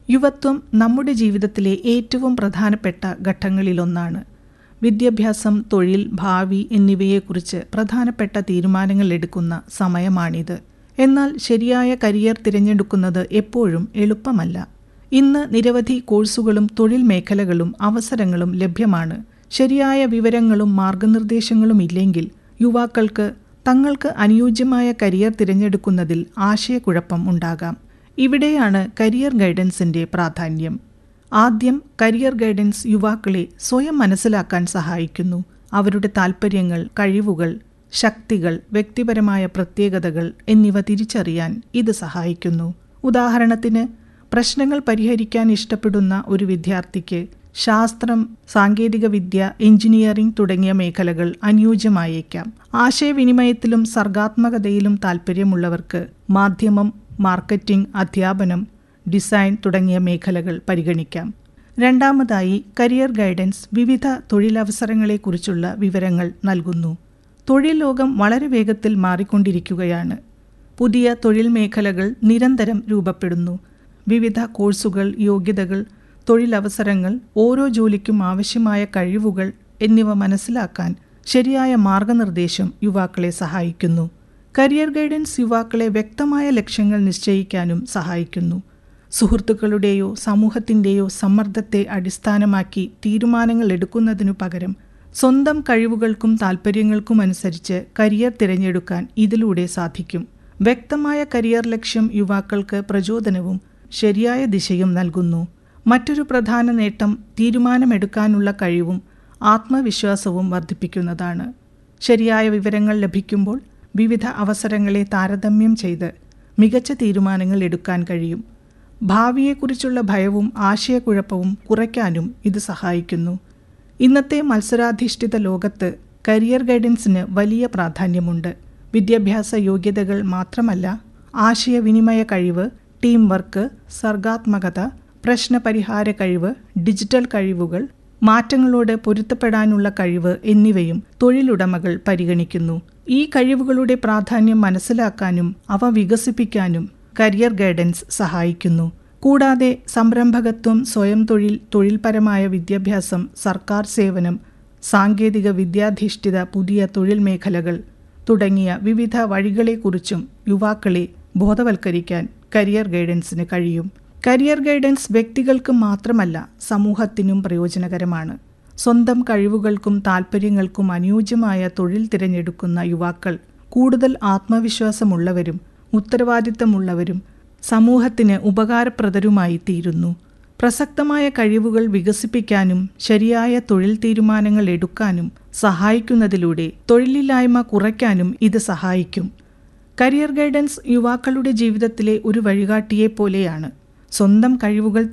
യുവത്വം നമ്മുടെ ജീവിതത്തിലെ ഏറ്റവും പ്രധാനപ്പെട്ട ഘട്ടങ്ങളിലൊന്നാണ് വിദ്യാഭ്യാസം തൊഴിൽ ഭാവി എന്നിവയെക്കുറിച്ച് പ്രധാനപ്പെട്ട തീരുമാനങ്ങൾ എടുക്കുന്ന സമയമാണിത് എന്നാൽ ശരിയായ കരിയർ തിരഞ്ഞെടുക്കുന്നത് എപ്പോഴും എളുപ്പമല്ല ഇന്ന് നിരവധി കോഴ്സുകളും തൊഴിൽ മേഖലകളും അവസരങ്ങളും ലഭ്യമാണ് ശരിയായ വിവരങ്ങളും മാർഗനിർദ്ദേശങ്ങളും ഇല്ലെങ്കിൽ യുവാക്കൾക്ക് തങ്ങൾക്ക് അനുയോജ്യമായ കരിയർ തിരഞ്ഞെടുക്കുന്നതിൽ ആശയക്കുഴപ്പം ഉണ്ടാകാം ഇവിടെയാണ് കരിയർ ഗൈഡൻസിന്റെ പ്രാധാന്യം ആദ്യം കരിയർ ഗൈഡൻസ് യുവാക്കളെ സ്വയം മനസ്സിലാക്കാൻ സഹായിക്കുന്നു അവരുടെ താൽപ്പര്യങ്ങൾ കഴിവുകൾ ശക്തികൾ വ്യക്തിപരമായ പ്രത്യേകതകൾ എന്നിവ തിരിച്ചറിയാൻ ഇത് സഹായിക്കുന്നു ഉദാഹരണത്തിന് പ്രശ്നങ്ങൾ പരിഹരിക്കാൻ ഇഷ്ടപ്പെടുന്ന ഒരു വിദ്യാർത്ഥിക്ക് ശാസ്ത്രം സാങ്കേതികവിദ്യ എഞ്ചിനീയറിംഗ് തുടങ്ങിയ മേഖലകൾ അനുയോജ്യമായേക്കാം ആശയവിനിമയത്തിലും സർഗാത്മകതയിലും താൽപ്പര്യമുള്ളവർക്ക് മാധ്യമം മാർക്കറ്റിംഗ് അധ്യാപനം ഡിസൈൻ തുടങ്ങിയ മേഖലകൾ പരിഗണിക്കാം രണ്ടാമതായി കരിയർ ഗൈഡൻസ് വിവിധ തൊഴിലവസരങ്ങളെക്കുറിച്ചുള്ള വിവരങ്ങൾ നൽകുന്നു തൊഴിൽ ലോകം വളരെ വേഗത്തിൽ മാറിക്കൊണ്ടിരിക്കുകയാണ് പുതിയ തൊഴിൽ മേഖലകൾ നിരന്തരം രൂപപ്പെടുന്നു വിവിധ കോഴ്സുകൾ യോഗ്യതകൾ തൊഴിലവസരങ്ങൾ ഓരോ ജോലിക്കും ആവശ്യമായ കഴിവുകൾ എന്നിവ മനസ്സിലാക്കാൻ ശരിയായ മാർഗനിർദ്ദേശം യുവാക്കളെ സഹായിക്കുന്നു കരിയർ ഗൈഡൻസ് യുവാക്കളെ വ്യക്തമായ ലക്ഷ്യങ്ങൾ നിശ്ചയിക്കാനും സഹായിക്കുന്നു സുഹൃത്തുക്കളുടെയോ സമൂഹത്തിൻ്റെയോ സമ്മർദ്ദത്തെ അടിസ്ഥാനമാക്കി തീരുമാനങ്ങൾ എടുക്കുന്നതിനു പകരം സ്വന്തം കഴിവുകൾക്കും താൽപ്പര്യങ്ങൾക്കും അനുസരിച്ച് കരിയർ തിരഞ്ഞെടുക്കാൻ ഇതിലൂടെ സാധിക്കും വ്യക്തമായ കരിയർ ലക്ഷ്യം യുവാക്കൾക്ക് പ്രചോദനവും ശരിയായ ദിശയും നൽകുന്നു മറ്റൊരു പ്രധാന നേട്ടം തീരുമാനമെടുക്കാനുള്ള കഴിവും ആത്മവിശ്വാസവും വർദ്ധിപ്പിക്കുന്നതാണ് ശരിയായ വിവരങ്ങൾ ലഭിക്കുമ്പോൾ വിവിധ അവസരങ്ങളെ താരതമ്യം ചെയ്ത് മികച്ച തീരുമാനങ്ങൾ എടുക്കാൻ കഴിയും ഭാവിയെക്കുറിച്ചുള്ള ഭയവും ആശയക്കുഴപ്പവും കുറയ്ക്കാനും ഇത് സഹായിക്കുന്നു ഇന്നത്തെ മത്സരാധിഷ്ഠിത ലോകത്ത് കരിയർ ഗൈഡൻസിന് വലിയ പ്രാധാന്യമുണ്ട് വിദ്യാഭ്യാസ യോഗ്യതകൾ മാത്രമല്ല ആശയവിനിമയ കഴിവ് ടീം വർക്ക് സർഗാത്മകത പ്രശ്നപരിഹാര കഴിവ് ഡിജിറ്റൽ കഴിവുകൾ മാറ്റങ്ങളോട് പൊരുത്തപ്പെടാനുള്ള കഴിവ് എന്നിവയും തൊഴിലുടമകൾ പരിഗണിക്കുന്നു ഈ കഴിവുകളുടെ പ്രാധാന്യം മനസ്സിലാക്കാനും അവ വികസിപ്പിക്കാനും കരിയർ ഗൈഡൻസ് സഹായിക്കുന്നു കൂടാതെ സംരംഭകത്വം സ്വയം തൊഴിൽ തൊഴിൽപരമായ വിദ്യാഭ്യാസം സർക്കാർ സേവനം സാങ്കേതിക വിദ്യാധിഷ്ഠിത പുതിയ തൊഴിൽ മേഖലകൾ തുടങ്ങിയ വിവിധ വഴികളെക്കുറിച്ചും യുവാക്കളെ ബോധവൽക്കരിക്കാൻ കരിയർ ഗൈഡൻസിന് കഴിയും കരിയർ ഗൈഡൻസ് വ്യക്തികൾക്ക് മാത്രമല്ല സമൂഹത്തിനും പ്രയോജനകരമാണ് സ്വന്തം കഴിവുകൾക്കും താൽപ്പര്യങ്ങൾക്കും അനുയോജ്യമായ തൊഴിൽ തിരഞ്ഞെടുക്കുന്ന യുവാക്കൾ കൂടുതൽ ആത്മവിശ്വാസമുള്ളവരും ഉത്തരവാദിത്തമുള്ളവരും സമൂഹത്തിന് ഉപകാരപ്രദരുമായി തീരുന്നു പ്രസക്തമായ കഴിവുകൾ വികസിപ്പിക്കാനും ശരിയായ തൊഴിൽ തീരുമാനങ്ങൾ എടുക്കാനും സഹായിക്കുന്നതിലൂടെ തൊഴിലില്ലായ്മ കുറയ്ക്കാനും ഇത് സഹായിക്കും കരിയർ ഗൈഡൻസ് യുവാക്കളുടെ ജീവിതത്തിലെ ഒരു വഴികാട്ടിയെ പോലെയാണ് സ്വന്തം കഴിവുകൾ